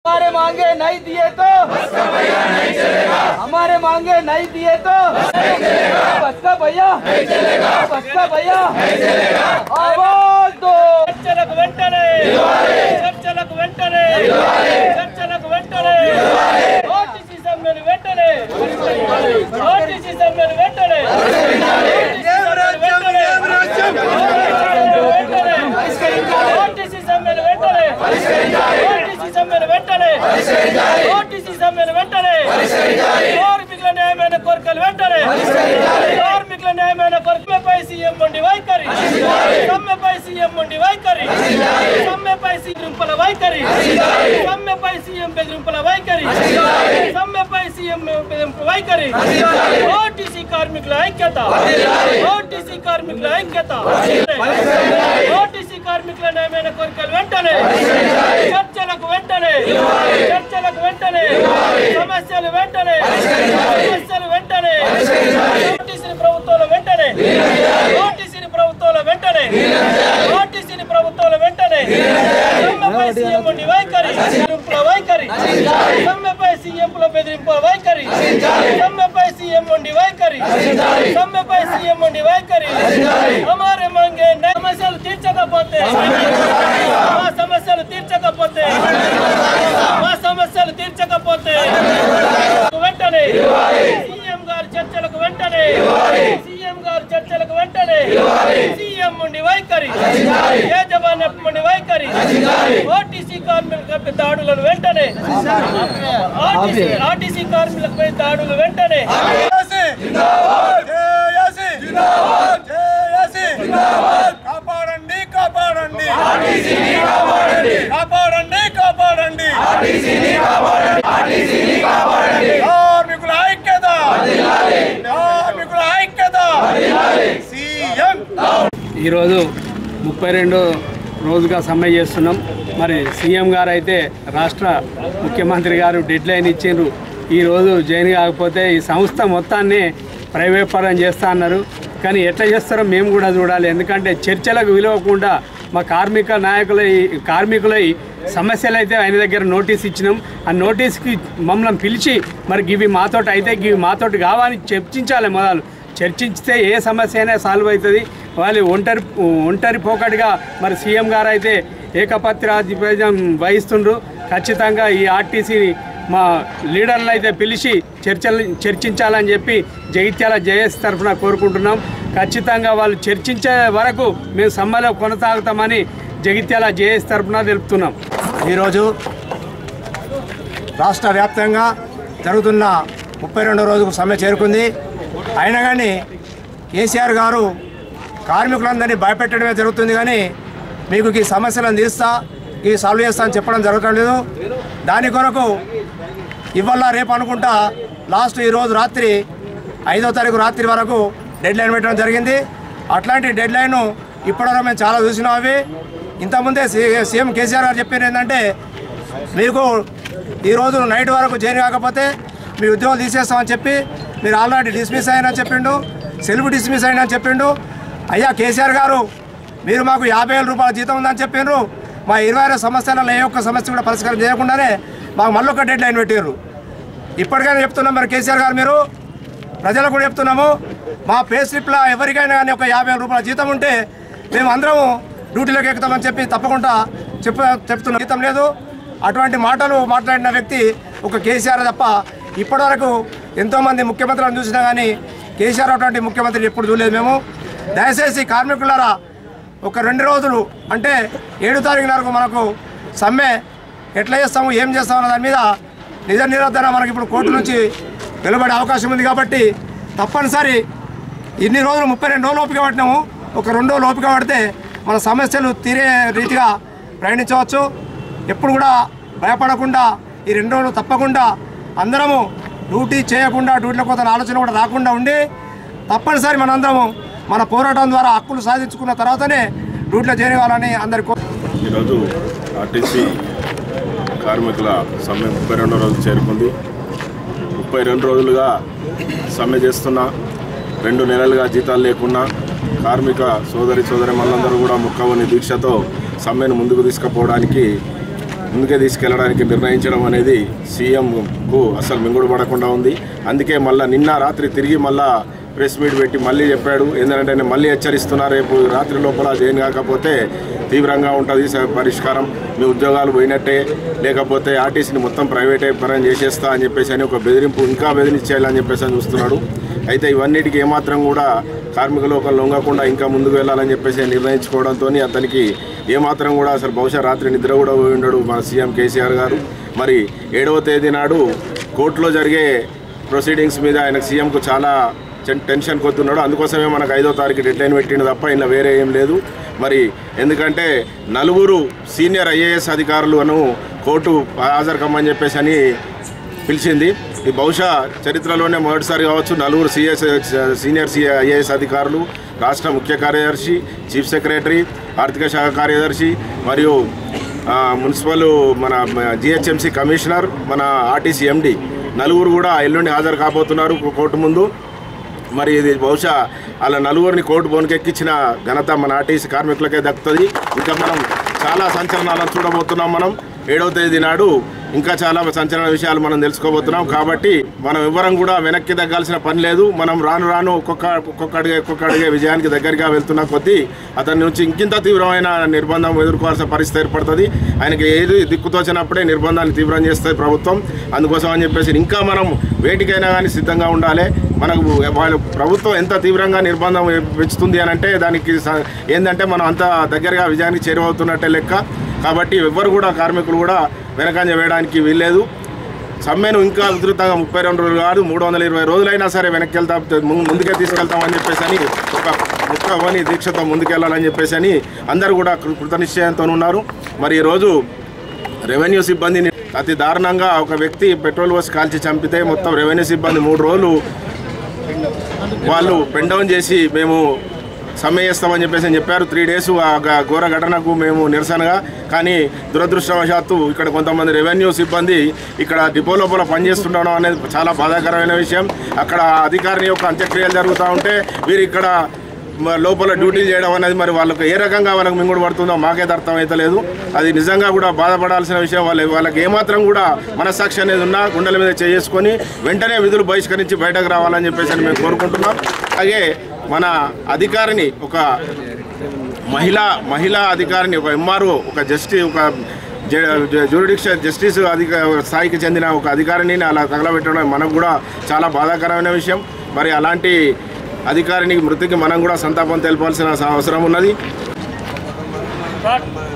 हमारे मांगे नहीं दिए तो हमारे मांगे नहीं दिए तो बस का भैया बस का भैया आवाज दो చర్చలకు వెంటనే చర్చలకు వెంటనే చర్చలకు వెంటనే ఓటీసీ సమ్మెను వెంటనే ఓటీసీ సమ్మెను వెంటనే ఓటీసీ సమ్మెను వెంటనే ఓటీసీ సమ్మెను వెంటనే ఓటీసీ సమ్మెను వెంటనే కార్మికుల న్యాయమైన కోరికలు వెంటనే కార్మికుల న్యాయమైన కోరికలపై సీఎం ఉండి వైఖరి సమ్మెపై సీఎం ఉండి వైఖరి సమ్మెపై బెదిరింపుల వైఖరి సమ్మెపై సీఎం బెదిరింపుల వైఖరి సమ్మెపై సీఎం బెదిరింపు వైఖరి ఓటీసీ కార్మికుల ఐక్యత ఓటీసీ కార్మికుల ఐక్యత ఓటీసీ కార్మికుల న్యాయమైన కోరికలు వెంటనే చర్చలకు వెంటనే చర్చలకు వెంటనే సమస్యలు వెంటనే సమస్యలు వెంటనే ఓటీసీని ప్రభుత్వాల వెంటనే ఓటీసీని ప్రభుత్వాల వెంటనే ఓటీసీని ప్రభుత్వాల వెంటనే సమ్మెపై సీఎం ఉండి వైఖరి బెదిరింపుల వైఖరి సమ్మెపై సీఎంల బెదిరింపుల వైఖరి సమ్మెపై సీఎం ఉండి వైఖరి సమ్మెపై సీఎం ఉండి వైఖరి హమారే మంగే సమస్యలు తీర్చకపోతే మా సమస్యలు తీర్చకపోతే మా సమస్యలు తీర్చకపోతే వెంటనే సీఎం గారు చర్చలకు వెంటనే సీఎం గారు చర్చలకు వెంటనే సీఎం ఉండి వైఖరి యాజమాన్యం ఉండి వైఖరి ఓటీసీ కార్మికులపై దాడులను వెంటనే ఆర్టీసీ ఆర్టీసీ కార్మికులపై దాడులు వెంటనే కాపాడండి కాపాడండి కాపాడండి కాపాడండి కార్మికుల ఐక్యత కార్మికుల ఐక్యత సీఎం ఈరోజు ముప్పై రెండు రోజుగా సమ్మె చేస్తున్నాం మరి సీఎం గారు అయితే రాష్ట్ర ముఖ్యమంత్రి గారు డెడ్ లైన్ ఇచ్చిండ్రు ఈరోజు జైన్ కాకపోతే ఈ సంస్థ మొత్తాన్ని ప్రైవేట్ పరం చేస్తా అన్నారు కానీ ఎట్లా చేస్తారో మేము కూడా చూడాలి ఎందుకంటే చర్చలకు విలువకుండా మా కార్మిక నాయకులై కార్మికులై సమస్యలు అయితే ఆయన దగ్గర నోటీస్ ఇచ్చినాం ఆ నోటీస్కి మమ్మల్ని పిలిచి మరి ఇవి మాతోటి అయితే ఇవి మాతోటి కావాలని చర్చించాలి మొదలు చర్చించితే ఏ సమస్య అయినా సాల్వ్ అవుతుంది వాళ్ళు ఒంటరి ఒంటరి పోకటిగా మరి సీఎం గారు అయితే ఏకపత్రాధిపత్యం వహిస్తుండ్రు ఖచ్చితంగా ఈ ఆర్టీసీ మా లీడర్లను అయితే పిలిచి చర్చలు చర్చించాలని చెప్పి జగిత్యాల జేఎస్ తరఫున కోరుకుంటున్నాం ఖచ్చితంగా వాళ్ళు చర్చించే వరకు మేము సమ్మెలో కొనసాగుతామని జగిత్యాల జేఎస్ తరఫున తెలుపుతున్నాం ఈరోజు రాష్ట్ర వ్యాప్తంగా జరుగుతున్న ముప్పై రెండో రోజుకు సమ్మె చేరుకుంది అయినా కానీ కేసీఆర్ గారు కార్మికులందరినీ భయపెట్టడమే జరుగుతుంది కానీ మీకు ఈ సమస్యలను తీస్తా ఈ సాల్వ్ చేస్తా అని చెప్పడం జరగటం లేదు దాని కొరకు ఇవాళ రేపు అనుకుంటా లాస్ట్ ఈరోజు రాత్రి ఐదో తారీఖు రాత్రి వరకు డెడ్ లైన్ పెట్టడం జరిగింది అట్లాంటి డెడ్ లైన్ ఇప్పటివరకు మేము చాలా చూసినాం అవి ఇంతకుముందే సీ- సీఎం కేసీఆర్ గారు చెప్పారు ఏంటంటే మీకు ఈరోజు నైట్ వరకు చేరి కాకపోతే మీ ఉద్యోగం తీసేస్తామని చెప్పి మీరు ఆల్రెడీ డిస్మిస్ అయ్యారని చెప్పిండు సెల్ఫ్ డిస్మిస్ అయ్యారని చెప్పిండు అయ్యా కేసీఆర్ గారు మీరు మాకు యాభై వేల రూపాయల జీతం ఉందని చెప్పిండ్రు మా ఇరవై ఆరు సమస్యలలో ఏ ఒక్క సమస్య కూడా పరిష్కారం చేయకుండానే మాకు మళ్ళీ ఒక డెడ్ లైన్ పెట్టారు ఇప్పటికైనా చెప్తున్నాం మరి కేసీఆర్ గారు మీరు ప్రజలకు కూడా చెప్తున్నాము మా పే స్లిప్లో ఎవరికైనా కానీ ఒక యాభై వేల రూపాయల జీతం ఉంటే మేము అందరం డ్యూటీలోకి ఎక్కుతామని చెప్పి తప్పకుండా చెప్ప చెప్తున్నాం జీతం లేదు అటువంటి మాటలు మాట్లాడిన వ్యక్తి ఒక కేసీఆర్ తప్ప ఇప్పటివరకు ఎంతోమంది ముఖ్యమంత్రులను చూసినా కానీ కేసీఆర్ అటువంటి ముఖ్యమంత్రి ఎప్పుడు చూడలేదు మేము దయచేసి కార్మికులారా ఒక రెండు రోజులు అంటే ఏడు తారీఖు వరకు మనకు సమ్మె ఎట్లా చేస్తాము ఏం చేస్తాము అన్న దాని మీద నిజ నిరోధన మనకి ఇప్పుడు కోర్టు నుంచి వెలువడే అవకాశం ఉంది కాబట్టి తప్పనిసరి ఇన్ని రోజులు ముప్పై రెండు రోజులు ఓపిక పట్టినాము ఒక రెండు రోజులు ఓపిక పడితే మన సమస్యలు తీరే రీతిగా ప్రయాణించవచ్చు ఎప్పుడు కూడా భయపడకుండా ఈ రెండు రోజులు తప్పకుండా అందరము డ్యూటీ చేయకుండా డ్యూటీలో కొంత ఆలోచన కూడా రాకుండా ఉండి తప్పనిసరి మనందరము మన పోరాటం ద్వారా హక్కులు సాధించుకున్న తర్వాతనే డ్యూటీలో చేరేవాలని అందరి కో ఈరోజు ఆర్టీసీ కార్మికుల సమ్మె ముప్పై రెండో రోజు చేరుకుంది ముప్పై రెండు రోజులుగా సమ్మె చేస్తున్న రెండు నెలలుగా జీతాలు లేకున్నా కార్మిక సోదరి సోదరి మనందరూ కూడా ముక్కవని దీక్షతో సమ్మెను ముందుకు తీసుకుపోవడానికి ముందుకే తీసుకెళ్ళడానికి నిర్ణయించడం అనేది సీఎంకు అసలు మింగుడు పడకుండా ఉంది అందుకే మళ్ళీ నిన్న రాత్రి తిరిగి మళ్ళా ప్రెస్ మీట్ పెట్టి మళ్ళీ చెప్పాడు ఏంటంటే నేను మళ్ళీ హెచ్చరిస్తున్నా రేపు రాత్రి లోపల జైన్ కాకపోతే తీవ్రంగా ఉంటుంది స- పరిష్కారం మీ ఉద్యోగాలు పోయినట్టే లేకపోతే ఆర్టీసీని మొత్తం ప్రైవేటే పరం చేసేస్తా అని చెప్పేసి అని ఒక బెదిరింపు ఇంకా బెదిరించేయాలని చెప్పేసి అని చూస్తున్నాడు అయితే ఇవన్నిటికీ ఏమాత్రం కూడా కార్మికులు ఒక లొంగకుండా ఇంకా ముందుకు వెళ్ళాలని చెప్పేసి నిర్ణయించుకోవడంతో అతనికి ఏమాత్రం కూడా అసలు బహుశా రాత్రి నిద్ర కూడా పోయి ఉండడు మన సీఎం కేసీఆర్ గారు మరి ఏడవ తేదీ నాడు కోర్టులో జరిగే ప్రొసీడింగ్స్ మీద ఆయనకు సీఎంకు చాలా టెన్- టెన్షన్ కొద్దున్నాడు అందుకోసమే మనకు ఐదో తారీఖు డెడ్లైన్ పెట్టిండు తప్ప ఇలా వేరే ఏం లేదు మరి ఎందుకంటే నలుగురు సీనియర్ ఐఏఎస్ అధికారులను కోర్టు హాజరు కమ్మని చెప్పేసి అని పిలిచింది ఈ బహుశా చరిత్రలోనే మొదటిసారి కావచ్చు నలుగురు సిఎస్ సీనియర్ సి ఐఏఎస్ అధికారులు రాష్ట్ర ముఖ్య కార్యదర్శి చీఫ్ సెక్రటరీ ఆర్థిక శాఖ కార్యదర్శి మరియు ఆ, మున్సిపల్ మన జిహెచ్ఎంసీ కమిషనర్ మన ఆర్టీసీ ఎండి నలుగురు కూడా ఎల్లుండి హాజరు కాబోతున్నారు కోర్టు ముందు మరి ఇది బహుశా అలా నలుగురిని కోర్టు బోనుకెక్కించిన ఘనత మన ఆర్టీసీ కార్మికులకే దక్కుతుంది ఇంకా మనం చాలా సంచలనాలను చూడబోతున్నాం మనం ఏడవ తేదీ నాడు ఇంకా చాలా సంచలన విషయాలు మనం తెలుసుకోబోతున్నాం కాబట్టి మనం ఎవ్వరం కూడా వెనక్కి తగ్గాల్సిన పని లేదు మనం రాను రాను ఒక్కొక్క ఒక్కొక్క అడిగే ఒక్కొక్క అడిగే విజయానికి దగ్గరగా వెళ్తున్న కొద్దీ అతని నుంచి ఇంకింత తీవ్రమైన నిర్బంధం ఎదుర్కోవాల్సిన పరిస్థితి ఏర్పడుతుంది ఆయనకి ఏది దిక్కుతోచినప్పుడే నిర్బంధాన్ని తీవ్రం చేస్తుంది ప్రభుత్వం అందుకోసం అని చెప్పేసి ఇంకా మనం వేటికైనా కానీ సిద్ధంగా ఉండాలి మనకు వాళ్ళు ప్రభుత్వం ఎంత తీవ్రంగా నిర్బంధం పెంచుతుంది అని అంటే దానికి స- ఏంటంటే మనం అంత దగ్గరగా విజయానికి చేరువవుతున్నట్టే లెక్క కాబట్టి ఎవ్వరు కూడా కార్మికులు కూడా వెనకంజ వేయడానికి వీల్లేదు సమ్మెను ఇంకా ఉధృతంగా ముప్పై రెండు రోజులు కాదు మూడు వందల ఇరవై రోజులైనా సరే వెనక్కి వెళ్తాం ము- ముందుకే తీసుకెళ్తామని చెప్పేసి అని ఒక ముక్కవని దీక్షతో ముందుకెళ్ళాలని చెప్పేసి అని అందరూ కూడా కృ- కృతనిశ్చయంతో ఉన్నారు మరి ఈరోజు రెవెన్యూ సిబ్బందిని అతి దారుణంగా ఒక వ్యక్తి పెట్రోల్ పోసి కాల్చి చంపితే మొత్తం రెవెన్యూ సిబ్బంది మూడు రోజులు వాళ్ళు పెన్ డౌన్ చేసి మేము సమ్మె చేస్తామని చెప్పేసి అని చెప్పారు త్రీ డేస్ ఆ గ- ఘోర ఘటనకు మేము నిరసనగా కానీ దురదృష్టవశాత్తు ఇక్కడ కొంతమంది రెవెన్యూ సిబ్బంది ఇక్కడ డిపో లోపల పనిచేస్తుండడం అనేది చాలా బాధాకరమైన విషయం అక్కడ అధికారిని యొక్క అంత్యక్రియలు జరుగుతూ ఉంటే వీరు ఇక్కడ మ- లోపల డ్యూటీలు చేయడం అనేది మరి వాళ్ళకి ఏ రకంగా వాళ్ళకి మింగుడు పడుతుందో మాకైతే అర్థం అయితే లేదు అది నిజంగా కూడా బాధపడాల్సిన విషయం వాళ్ళ వాళ్ళకి ఏమాత్రం కూడా మనస్సాక్షి అనేది ఉన్నా గుండెల మీద చేసుకొని వెంటనే విధులు బహిష్కరించి బయటకు రావాలని చెప్పేసి అని మేము కోరుకుంటున్నాం అలాగే మన అధికారిని ఒక మహిళా మహిళా అధికారిని ఒక ఎంఆర్ఓ ఒక జస్టిస్ ఒక జ్యూరిడిక్షన్ జస్టిస్ అధిక స్థాయికి చెందిన ఒక అధికారిని అలా తగలబెట్టడం మనకు కూడా చాలా బాధాకరమైన విషయం మరి అలాంటి అధికారిని మృతికి మనం కూడా సంతాపం తెలపాల్సిన అవసరం ఉన్నది